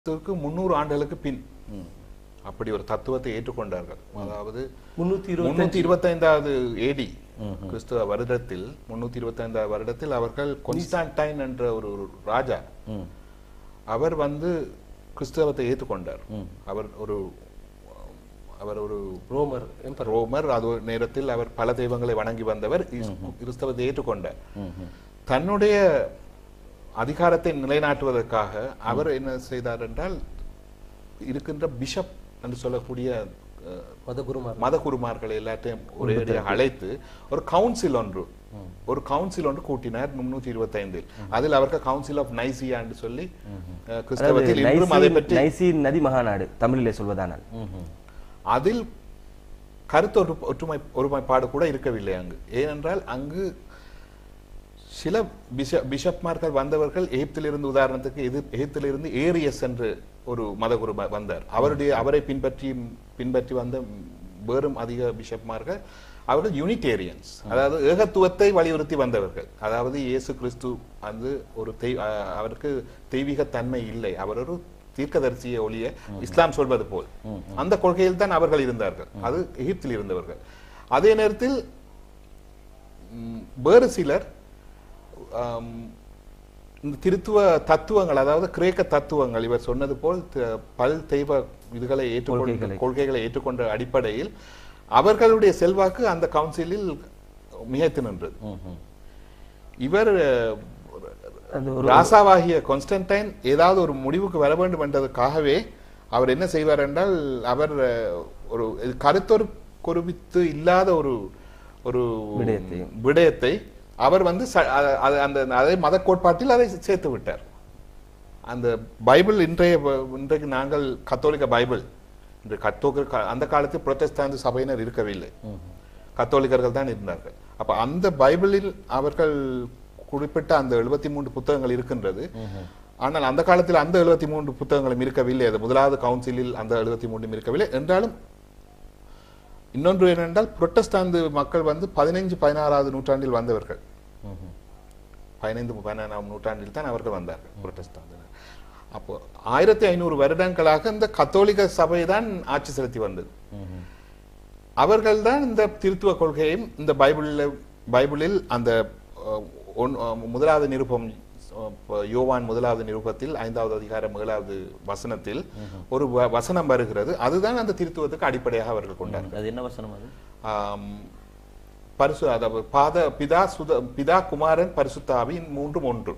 கிறிஸ்துவுக்கு முன்னூறு ஆண்டுகளுக்கு பின் அப்படி ஒரு தத்துவத்தை ஏற்றுக்கொண்டார்கள் அதாவது முன்னூத்தி இருபத்தி முன்னூத்தி இருபத்தைந்தாவது ஏடி கிறிஸ்துவ வருடத்தில் முன்னூத்தி இருபத்தைந்தாவது வருடத்தில் அவர்கள் கொன்ஸ்டான்டைன் என்ற ஒரு ஒரு ராஜா அவர் வந்து கிறிஸ்தவத்தை ஏற்றுக்கொண்டார் அவர் ஒரு அவர் ஒரு ரோமர் எம்பர் ரோமர் அது ஒரு நேரத்தில் அவர் பல தெய்வங்களை வணங்கி வந்தவர் இஸ்- கிறிஸ்தவத்தை ஏற்றுக்கொண்டார் தன்னுடைய அதிகாரத்தை நிலைநாட்டுவதற்காக அவர் என்ன செய்தார் என்றால் இருக்கின்ற பிஷப் என்று சொல்லக்கூடிய அஹ், மதகுருமார் மத குருமார்களை எல்லாத்தையும் ஒரே அடியாக அழைத்து ஒரு கவுன்சில் ஒன்று ஒரு கவுன்சில் ஒன்று கூட்டினார் முன்னூத்தி இருபத்தி ஐந்தில் அதில் அவர்கள் கவுன்சில் ஆஃப் நைசியா என்று சொல்லி அஹ், கிறிஸ்தவத்தில் இன்றும் அதை பற்றி நைசீன் நதி மகாநாடு தமிழிலே சொல்வதானால் அதில் கருத்து ஒரு ஒற்றுமை ஒருமைப்பாடு கூட இருக்கவில்லை அங்கு ஏனென்றால் அங்கு சில பிஷ பிஷப்மார்கள் வந்தவர்கள் எகிப்திலிருந்து உதாரணத்துக்கு எது எகிப்திலிருந்து ஏரியஸ் என்று ஒரு மதகுரு வ- வந்தார் அவருடைய அவரை பின்பற்றி பின்பற்றி வந்த வேறும் அதிக பிஷப்மார்கள் அவர்கள் யூனிடேரியன்ஸ் அதாவது ஏகத்துவத்தை வலியுறுத்தி வந்தவர்கள் அதாவது இயேசு கிறிஸ்து வந்து ஒரு தெய் அஹ் அவருக்கு தெய்வீக தன்மை இல்லை அவர் ஒரு தீர்க்கதரிசியை ஒழிய இஸ்லாம் சொல்வது போல் அந்த கொள்கையில் தான் அவர்கள் இருந்தார்கள் அது எகிப்தில் இருந்தவர்கள் அதே நேரத்தில் ம், வேறு சிலர் ஆம், இந்த திருத்துவ தத்துவங்கள் அதாவது கிரேக்க தத்துவங்கள் இவர் சொன்னது போல் த- பல் தெய்வ இதுகளை ஏற்றுக்கொண்ட கொள்கைகளை ஏற்றுக்கொண்ட அடிப்படையில் அவர்களுடைய செல்வாக்கு அந்த கவுன்சிலில் மிகைத்து நின்றது இவர் அது ராசாவாகிய கான்ஸ்டன்டைன் ஏதாவது ஒரு முடிவுக்கு வர வேண்டும் என்றதுக்காகவே அவர் என்ன செய்வார் என்றால் அவர் அஹ், ஒரு இது கருத்தொரு குறிப்பித்து இல்லாத ஒரு ஒரு விடயத்தை. விடயத்தை அவர் வந்து ச- அ- அ- அந்த அதே மத கோட்பாட்டில் அதை சேர்த்து விட்டார் அந்த பைபிள் இன்றைய ப- இன்றைக்கு நாங்கள் கத்தோலிக்க பைபிள் இன்று கத்தோலிக்க அந்த காலத்தில் புரொட்டஸ்டாந்து சபையினர் இருக்கவில்லை கத்தோலிக்கர்கள் தான் இருந்தார்கள் அப்ப அந்த பைபிளில் அவர்கள் குறிப்பிட்ட அந்த எழுபத்தி மூன்று புத்தகங்கள் இருக்கின்றது ஆனால் அந்த காலத்தில் அந்த எழுபத்தி மூன்று புத்தகங்களும் இருக்கவில்லை அது முதலாவது கவுன்சிலில் அந்த எழுபத்தி மூன்றும் இருக்கவில்லை என்றாலும் இன்னொன்று என்னென்றால் புரொட்டஸ்டாந்து மக்கள் வந்து பதினைஞ்சு பதினாறாவது நூற்றாண்டில் வந்தவர்கள் பதினைந்து பதினாறாம் நூற்றாண்டில் தான் அவர்கள் வந்தார்கள் புரொட்டஸ்டாந்தினர் அப்போ ஆயிரத்தி ஐநூறு வருடங்களாக இந்த கத்தோலிக்க சபை தான் ஆட்சி செலுத்தி வந்தது அவர்கள்தான் இந்த திருத்துவ கொள்கையும் இந்த பைபிளில் பைபிளில் அந்த அஹ், ஒன்- அஹ், முதலாவது நிருபம் அஹ், ப- யோவான் முதலாவது நிருபத்தில் ஐந்தாவது அதிகாரம் ஏழாவது வசனத்தில் ஒரு வ- வசனம் வருகிறது அதுதான் அந்த திருத்துவத்துக்கு அடிப்படையாக அவர்கள் கொண்டார்கள் அது என்ன வசனம் அது ஆம், பரிசு அதாவது பாத பிதா சுத பிதா குமாரன் பரிசுத்தாவின் மூன்றும் ஒன்று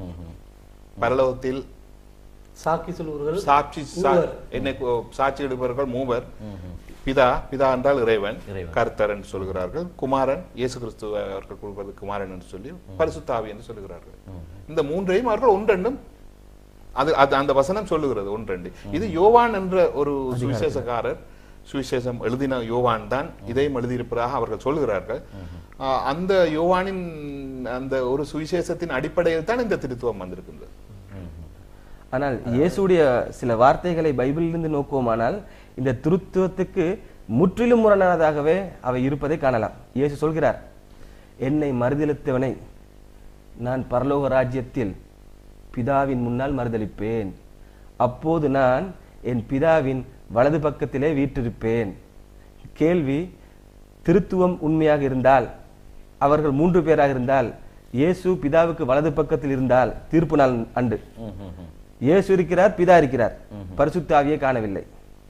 பரலோகத்தில் சாக்கி சொல்லுவர்கள் சாட்சி சா- என்னை கு- சாட்சி இடுபவர்கள் மூவர் பிதா பிதா என்றால் இறைவன் இறைவன். கர்த்தர் என்று சொல்கிறார்கள் குமாரன் இயேசு கிறிஸ்து அவர்கள் கூறுவது குமாரன் என்று சொல்லி பரிசுத்தாவி என்று சொல்லுகிறார்கள் இந்த மூன்றையும் அவர்கள் ஒன்றெண்டும் அது அது அந்த வசனம் சொல்லுகிறது ஒன்றெண்டு இது யோவான் என்ற ஒரு சுவிசேஷக்காரர் சுவிசேஷம் எழுதின யோவான் தான் இதையும் எழுதியிருப்பதாக அவர்கள் சொல்லுகிறார்கள் ஆஹ் அந்த யோவானின் அந்த ஒரு சுவிசேஷத்தின் அடிப்படையில் தான் இந்த திருத்துவம் வந்திருக்கின்றது ஆனால் இயேசுடைய சில வார்த்தைகளை பைபிளிலிருந்து நோக்குவோமானால் இந்த திருத்துவத்துக்கு முற்றிலும் முரணானதாகவே அவை இருப்பதை காணலாம் இயேசு சொல்கிறார் என்னை மறுதலித்தவனை நான் பரலோக ராஜ்யத்தில் பிதாவின் முன்னால் மறுதலிப்பேன் அப்போது நான் என் பிதாவின் வலது பக்கத்திலே வீற்றிருப்பேன் கேள்வி திருத்துவம் உண்மையாக இருந்தால் அவர்கள் மூன்று பேராக இருந்தால் இயேசு பிதாவுக்கு வலது பக்கத்தில் இருந்தால் தீர்ப்பு நாள் அன்று இயேசு இருக்கிறார் பிதா இருக்கிறார் பரிசுத்த ஆவியை காணவில்லை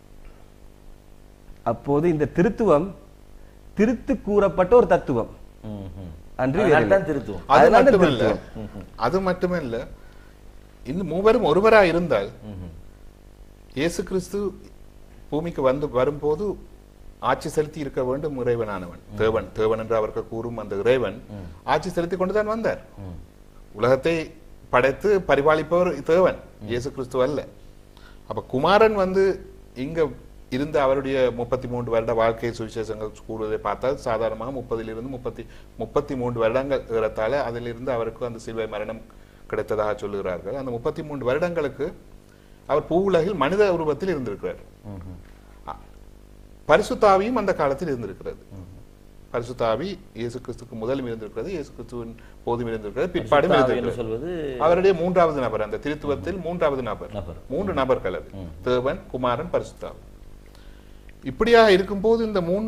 அப்போது இந்த திருத்துவம் திருத்து கூறப்பட்ட ஒரு தத்துவம் அன்று வேறில்லை. அதனால்தான் திருத்துவம் அது அதனால தான் மட்டுமல்ல திருத்துவம். அது மட்டுமல்ல இந்த மூவரும் ஒருவரா இருந்தால் இயேசு கிறிஸ்து பூமிக்கு வந்து வரும்போது ஆட்சி செலுத்தி இருக்க வேண்டும் இறைவனானவன் தேவன் தேவன் என்று அவர்கள் கூறும் அந்த இறைவன் ஆட்சி செலுத்தி கொண்டுதான் வந்தார் உலகத்தை படைத்து பரிபாலிப்பவர் தேவன் இயேசு கிறிஸ்து அல்ல அப்ப குமாரன் வந்து இங்க இருந்த அவருடைய முப்பத்தி மூன்று வருட வாழ்க்கை சுவிசேஷங்கள் கூறுவதை பார்த்தால் சாதாரணமாக முப்பதிலிருந்து முப்பத்தி முப்பத்தி மூன்று வருடங்கள் ஏறத்தாழ அதிலிருந்து அவருக்கு அந்த சிலுவை மரணம் கிடைத்ததாக சொல்லுகிறார்கள் அந்த முப்பத்தி மூன்று வருடங்களுக்கு அவர் பூவுலகில் மனித உருவத்தில் இருந்திருக்கிறார் அ- பரிசுத்தாவியும் அந்த காலத்தில் இருந்திருக்கிறது பரிசுத்தாவி இயேசு கிறிஸ்துக்கு முதலும் இருந்திருக்கிறது இயேசு கிறிஸ்துவின் போதும் இருந்திருக்கிறது பிற்பாடும் பரிசுத்த ஆவி என்று இருந்திருக்கிறது சொல்வது அவருடைய மூன்றாவது நபர் அந்த திருத்துவத்தில் மூன்றாவது நபர் நபர். மூன்று நபர்கள் அது தேவன் குமாரன் பரிசுத்தாவி இப்படியாக இருக்கும்போது இந்த மூன்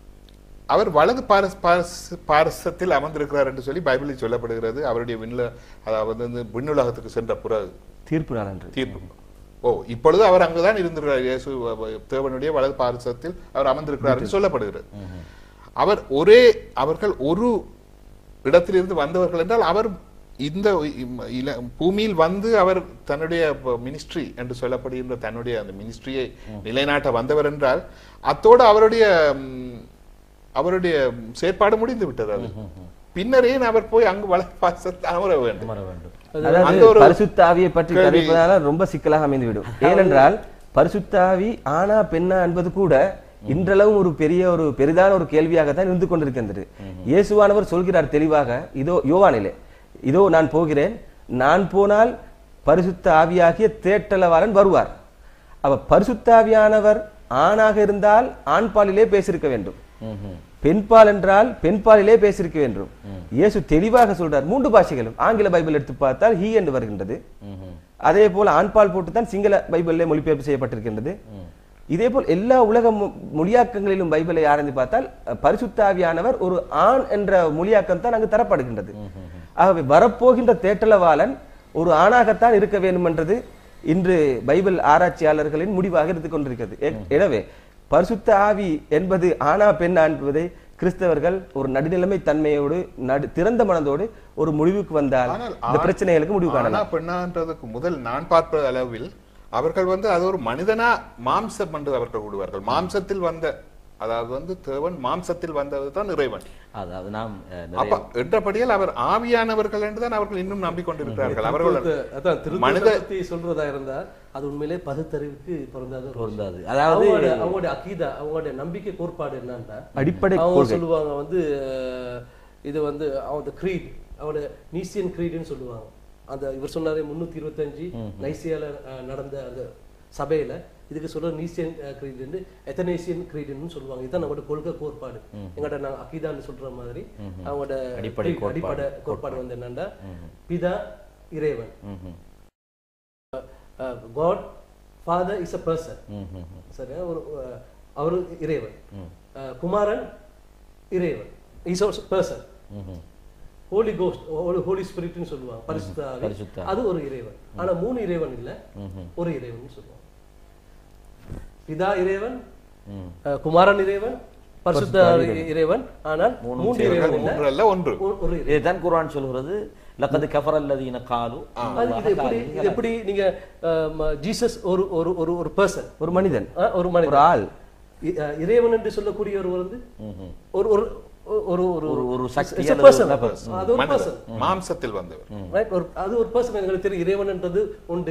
அவர் வலது பாரஸ் பாரஸ்- பாரசத்தில் அமர்ந்திருக்கிறார் என்று சொல்லி பைபிளில் சொல்லப்படுகிறது அவருடைய விண்ல அதாவது வந்து விண்ணுலகத்துக்கு சென்ற பிறகு தீர்ப்பு நாள் அன்று தீர்ப்பு ஓ இப்பொழுது அவர் அங்குதான் இருந்திருக்கிறார் இயேசு அஹ், தேவனுடைய வலது பாரசத்தில் அவர் அமர்ந்திருக்கிறார் என்று சொல்லப்படுகிறது அவர் ஒரே அவர்கள் ஒரு இடத்திலிருந்து வந்தவர்கள் என்றால் அவர் இந்த இம்- இல- பூமியில் வந்து அவர் தன்னுடைய மினிஸ்ட்ரி என்று சொல்லப்படுகின்ற தன்னுடைய அந்த மினிஸ்ட்ரியை நிலைநாட்ட வந்தவர் என்றால் அத்தோடு அவருடைய ம், அவருடைய செயற்பாடு முடிந்து விட்டது அது பின்னர் ஏன் அவர் போய் அங்கு வள பாசத்தில் அமர வேண்டும் அமர வேண்டும் அந்த அதாவது ஒரு பரிசுத்த ஆவியை பற்றி கேள்வி- கதைப்பதால ரொம்ப சிக்கலாக அமைந்துவிடும் ஏனென்றால் பரிசுத்த ஆவி ஆனா பெண்ணா என்பது கூட இன்றளவும் ஒரு பெரிய ஒரு பெரிதான ஒரு கேள்வியாகத்தான் இருந்து கொண்டிருக்கின்றது இயேசுவானவர் சொல்கிறார் தெளிவாக இதோ யோவானிலே இதோ நான் போகிறேன் நான் போனால் பரிசுத்த ஆவியாகிய தேட்டலவாளன் வருவார் அவ பரிசுத்த ஆவியானவர் ஆணாக இருந்தால் ஆண்பாலிலே பேசியிருக்க வேண்டும் பெண்பால் என்றால் பெண்பாலிலே பேசியிருக்க வேண்டும் இயேசு தெளிவாக சொல்றார் மூன்று பாஷைகளும் ஆங்கில பைபிள் எடுத்து பார்த்தால் ஹீ என்று வருகின்றது அதே போல ஆண்பால் போட்டு தான் சிங்கள பைபிளிலே மொழிபெயர்ப்பு செய்யப்பட்டிருக்கின்றது இதே போல் எல்லா உலக மொ- மொழியாக்கங்களிலும் பைபிளை ஆராய்ந்து பார்த்தால் அஹ், பரிசுத்த ஆவியானவர் ஒரு ஆண் என்ற மொழியாக்கம் தான் அங்கு தரப்படுகின்றது ஆகவே வரப்போகின்ற தேட்டலவாளன் ஒரு ஆணாகத்தான் இருக்க வேண்டும் என்றது இன்று பைபிள் ஆராய்ச்சியாளர்களின் முடிவாக இருந்து கொண்டிருக்கிறது எ- எனவே பரிசுத்த ஆவி என்பது ஆணா பெண்ணா என்பதை கிறிஸ்தவர்கள் ஒரு நடுநிலைமை தன்மையோடு நடு திறந்த மனதோடு ஒரு முடிவுக்கு வந்தால் ஆனால் இந்த ஆண்- பிரச்சனைகளுக்கு முடிவு ஆனா காணலாம் பெண்ணான்றதுக்கு முதல் நான் பார்ப்ப அளவில் அவர்கள் வந்து அது ஒரு மனிதனா மாம்சம் என்று அவர்கள் விடுவார்கள் மாம்சத்தில் வந்த அதாவது வந்து தேவன் மாம்சத்தில் வந்தது தான் இறைவன் அதாவது நாம் அஹ், நிறைய அப்ப என்றபடியால் அவர் ஆவியானவர்கள் என்றுதான் அவர்கள் இன்னும் நம்பிக்கொண்டிருக்கிறார்கள் அவர்கள் திருத்துவத்தை- அதான் திருத்துவத்தை மனித- பத்தி சொல்றதா இருந்தா அது உண்மையிலே பகுத்தறிவுக்கு பொருந்தாத ஒரு விஷயம். பொருந்தாது அதாவது அவங்களோட அவங்களுடைய அகீதா அவங்களுடைய நம்பிக்கை கோட்பாடு என்னன்னா அடிப்படை அவங்க கொள்கை சொல்லுவாங்க வந்து அஹ், இது வந்து அவங்க கிரீட் அவங்களோட நீசியன் கிரீடுன்னு சொல்லுவாங்க அந்த இவர் சொன்னாரே முன்னூத்தி இருபத்தஞ்சு நைசியால அஹ், நடந்த அந்த சபையில இதுக்கு சொல்ற நீசியன் கிரீடு எத்தனேசியன் கிரீடுன்னு சொல்லுவாங்க இதுதான் நம்மளோட கொள்கை கோட்பாடு எங்கள்ட்ட நாங்க அகீதான்னு சொல்ற மாதிரி அவங்களோட அடிப்படை creed, அடிப்படை கோட்பாடு வந்து என்னன்னா பிதா இறைவன் ம்ஹும். God father is a person ம்ஹும். சரியா ஒரு அஹ், அவரு இறைவன் அஹ், குமாரன் இறைவன் இஸ் பர்சன் ம்ஹும். ஹோலி கோஸ்ட் ஹோலி ஸ்பிரிட்னு சொல்லுவாங்க பரிசுத்த ஆவி. பரிசுத்த அது ஒரு இறைவன் ஆனா மூணு இறைவன் இல்ல ஒரு இறைவன் சொல்லுவாங்க பிதா இறைவன் ம். அஹ், குமாரன் இறைவன் பரிசுத்த ஆவி இறைவன் ஆனால் மூன்று இறைவன் இல்ல மூன்று அல்ல ஒன்று ஒரு- ஒரு இறைவன் இதைத்தான் குர்ஆன் சொல்கிறது லக்கது கஃபர் அல்லதீன காலு அது இது எப்படி இது எப்படி நீங்க அஹ், ம- ஜீசஸ் ஒரு ஒரு ஒரு ஒரு பர்சன் ஒரு மனிதன் ஒரு ஒரு மனிதன் ஆள் இ- அஹ், இறைவன் என்று சொல்லக்கூடியவர் வந்து ஒரு ஒரு ஒரு ஒரு ஒரு- ஒரு சக்தி It's a அல்லது person. ஒரு நபர். அது ஒரு மனிதன் பர்சன் மாம்சத்தில் வந்தவர் ரைட் ஒரு அது ஒரு பர்சன் எங்களுக்கு தெரியும் இறைவன்ன்றது உண்டு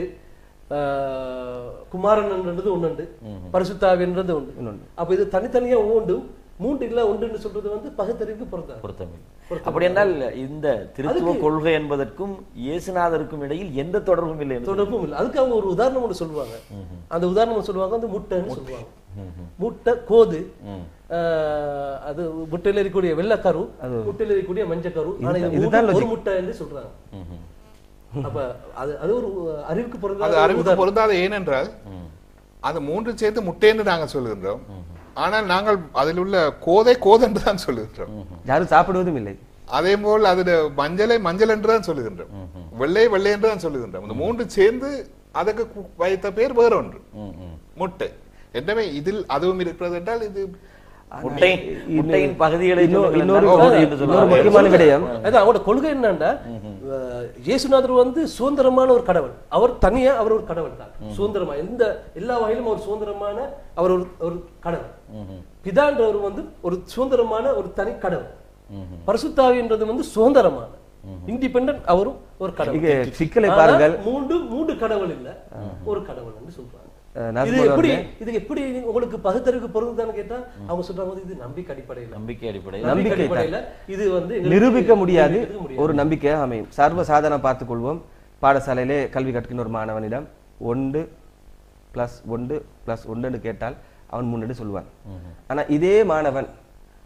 ஆஹ், குமாரன்ன்றது ஒண்ணுண்டு பரிசுத்தாவின்றது உண்டு அப்ப இது தனித்தனியா உண்டு மூன்று இல்ல உண்டுன்னு சொல்றது வந்து பகுத்தறிவுக்கு பொருந்தாது பொருத்தமில்லை அப்படி என்றால் இந்த திருத்துவ கொள்கை என்பதற்கும் இயேசுநாதருக்கும் இடையில் எந்த தொடர்பும் இல்லை என்று தொடர்பும் இல்லை அதுக்கு அவங்க ஒரு உதாரணம் ஒன்று சொல்லுவாங்க அந்த உதாரணம் சொல்லுவாங்க வந்து முட்டைன்னு சொல்லுவாங்க முட்டை கோது ஆஹ், அது முட்டையில இருக்கக்கூடிய வெள்ளைக்கரு முட்டையில இருக்கக்கூடிய மஞ்சக்கரு ஆனா இது இதுதான் மூணும் ஒரு முட்டை என்று சொல்றாங்க அப்ப அது அது ஒரு அறிவுக்கு அது பொருந்தாத அறிவுக்கு பொருந்தாத ஏனென்றால் அது மூன்று சேர்த்து முட்டைன்னு நாங்கள் சொல்லுகின்றோம் ஆனால் நாங்கள் அதில் உள்ள கோதை கோதென்று தான் சொல்லுகின்றோம் யாரும் சாப்பிடுவதும் இல்லை அதே போல் அது மஞ்சளை மஞ்சள் என்று தான் சொல்லுகின்றோம் வெள்ளை வெள்ளை என்று தான் சொல்லுகின்றோம் இந்த மூன்று சேர்ந்து அதற்கு கு- வைத்த பேர் வேற ஒன்று முட்டை எனவே இதில் அதுவும் இருக்கிறது என்றால் இது முட்டை முட்டையின் பகுதிகளை இன்னொரு- சொல்லுங்கள் இன்னொரு என்றால் ஒரு- என்று இன்னொரு சொல்லுவார்கள். முக்கியமான விடயம் அதான் அவரோட கொள்கை என்னன்னா அஹ், இயேசுநாதர் வந்து சுதந்திரமான ஒரு கடவுள் அவர் தனியா அவர் ஒரு கடவுள் தான் சுதந்திரமா எந்த எல்லா வகையிலும் அவர் சுதந்திரமான அவர் ஒரு ஒரு கடவுள் பிதான்றவர் வந்து ஒரு சுதந்திரமான ஒரு தனி கடவுள் பரிசுத்தாவின்றது வந்து சுதந்திரமான இண்டிபெண்டன்ட் அவரும் ஒரு கடவுள் இங்க சிக்கலை ஆனா, பாருங்கள் மூன்று மூன்று கடவுள் இல்ல ஒரு கடவுள் சொல்றாங்க அஹ், நான் இது சொல்ல எப்படி வரேன். இது எப்படி உங்களுக்கு பகுத்தறிவுக்கு பொருந்துதான்னு கேட்டா அவங்க சொல்றாங்க வந்து இது நம்பிக்கை அடிப்படையில் நம்பிக்கை அடிப்படையில் நம்பிக்கை நம்பிக்கை தான். அடிப்படையில இது வந்து எங்களுக்கு நிரூபிக்க முடியாது நிரூபிக்க முடியாது. ஒரு நம்பிக்கையாக அமையும் சர்வ சாதாரண பார்த்துக் கொள்வோம் பாடசாலையிலே கல்வி கற்கின்ற ஒரு மாணவனிடம் ஒன்று பிளஸ் ஒன்று பிளஸ் ஒன்றுன்னு கேட்டால் அவன் முன்னாடி சொல்லுவான் ஆனா இதே மாணவன்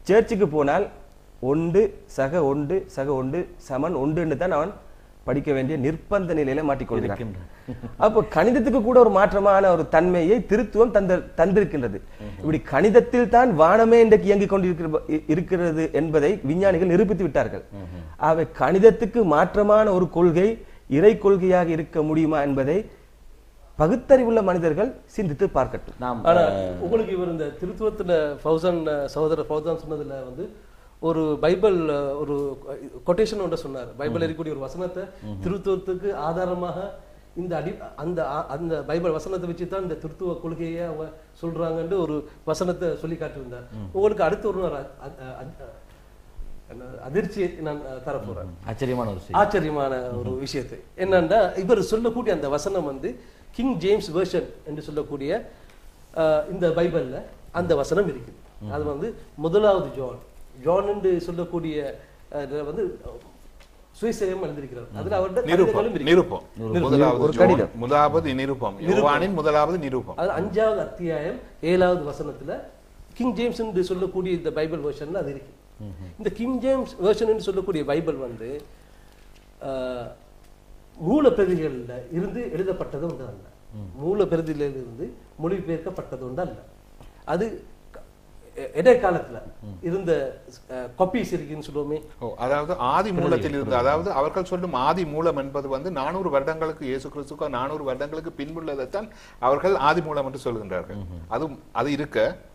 சர்ச்சுக்கு போனால் ஒன்று சக ஒன்று சக ஒன்று சமன் ஒன்றுன்னு தான் அவன் படிக்க வேண்டிய நிர்பந்த நிலையில மாட்டிக்கொள்கிறான் அப்போ கணிதத்துக்கு கூட ஒரு மாற்றமான ஒரு தன்மையை திருத்துவம் தந்த தந்திருக்கின்றது இப்படி கணிதத்தில் தான் வானமே இன்றைக்கு இயங்கிக் கொண்டிருக்கிற இருக்கிறது என்பதை விஞ்ஞானிகள் நிரூபித்து விட்டார்கள் அவை கணிதத்துக்கு மாற்றமான ஒரு கொள்கை இறை கொள்கையாக இருக்க முடியுமா என்பதை பகுத்தறிவுள்ள மனிதர்கள் சிந்தித்து பார்க்கட்டும் நாம் ஆனா உங்களுக்கு இவர் இந்த திருத்துவத்துல ஃபௌசன் சகோதரர் ஃபௌசான் சொன்னதுல வந்து ஒரு பைபிள் அஹ், ஒரு கொட்டேஷன் ஒன்று சொன்னார் பைபிள் இருக்கக்கூடிய ஒரு வசனத்தை திருத்துவத்துக்கு ஆதாரமாக இந்த அடி அந்த ஆ- அந்த பைபிள் வசனத்தை வச்சு தான் இந்த திருத்துவ கொள்கையை அவங்க சொல்றாங்கன்னு ஒரு வசனத்தை சொல்லி காட்டியிருந்தார் உங்களுக்கு அடுத்த ஒரு நாள் அ- அ- அ- என்ன, அதிர்ச்சியை நான் அஹ், தரப்போறேன் ஆச்சரியமான ஒரு செய்தி ஆச்சரியமான ஒரு விஷயத்தை என்னன்னா இவர் சொல்லக்கூடிய அந்த வசனம் வந்து கிங் ஜேம்ஸ் வெர்ஷன் என்று சொல்லக்கூடிய அஹ், இந்த பைபிள்ல அந்த வசனம் இருக்குது அது வந்து முதலாவது ஜான் ஜான் என்று சொல்லக்கூடிய அஹ், இதுல வந்து சுயசேவம் எழுதியிருக்கிறார் அதுல அவருடைய நிருபம் கவிதைகளும் இருக்கு. நிருபம் முதலாவது ஒரு ஜோன், கடிதம். முதலாவது நிருபம் யோவானின் முதலாவது நிருபம் அது அஞ்சாவது அத்தியாயம் ஏழாவது வசனத்துல கிங் ஜேம்ஸ் என்று சொல்லக்கூடிய இந்த பைபிள் வெர்ஷன்ல அது இருக்கு இந்த கிங் ஜேம்ஸ் வெர்ஷன் என்று சொல்லக்கூடிய பைபிள் வந்து ஆஹ், மூல பிரதிகள்ல இருந்து எழுதப்பட்டது ஒன்று அல்ல மூல பிரதிகளில் இருந்து மொழிபெயர்க்கப்பட்டது ஒன்று அல்ல அது க- எ- இடைக்காலத்துல இருந்த காப்பீஸ் இருக்குன்னு சொல்லுவோமே ஓ, அதாவது ஆதி மூலத்தில் இருந்து அதாவது அவர்கள் சொல்லும் ஆதி மூலம் என்பது வந்து நானூறு வருடங்களுக்கு இயேசு கிறிஸ்துக்கு நானூறு வருடங்களுக்கு பின்புள்ளதைத்தான் அவர்கள் ஆதி மூலம் என்று சொல்கின்றார்கள் அது அது இருக்க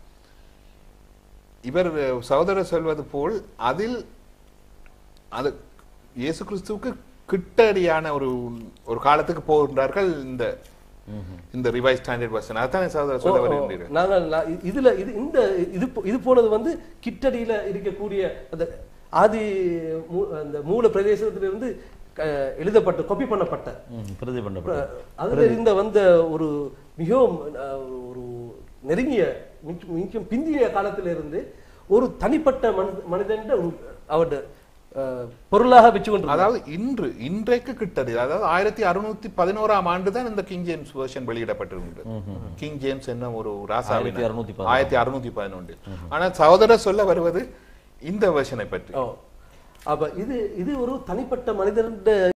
இவர் சகோதரர் சொல்வது போல் அதில் அது இயேசு கிறிஸ்துவுக்கு கிட்டடியான ஒரு ஒரு காலத்துக்கு போகின்றார்கள் இந்த இந்த ரிவைஸ் ஸ்டாண்டர்ட் வர்ஷன் அதான் சகோதரர் சொல்ல வருகின்றீர்கள் நாங்கள் நான் இ- இதுல இது இந்த இது போ- இது போனது வந்து கிட்டடியில இருக்கக்கூடிய அந்த ஆதி மூ- அந்த மூல பிரதேசத்திலிருந்து க- எழுதப்பட்ட காப்பி பண்ணப்பட்ட ம், பிரதி பண்ணப்பட்ட அதுல இருந்த வந்த ஒரு மிகவும் அஹ், ஒரு நெருங்கிய மிக- மிக பிந்திய காலத்துல இருந்து ஒரு தனிப்பட்ட மனித மனிதன் ஒரு அவருடைய அஹ், பொருளாக வச்சு கொண்டு அதாவது இன்று இன்றைக்கு கிட்டது அதாவது ஆயிரத்தி அறுநூத்தி பதினோராம் ஆண்டு தான் இந்த கிங் ஜேம்ஸ் வெர்ஷன் வெளியிடப்பட்டிருந்தது கிங் ஜேம்ஸ் என்ன ஒரு ராசாவின் 1611. ஆயிரத்தி அறுநூத்தி பதினொன்று ஆனா சகோதரர் சொல்ல வருவது இந்த வெர்ஷனை பற்றி ஓ அப்ப இது இது ஒரு தனிப்பட்ட மனிதன்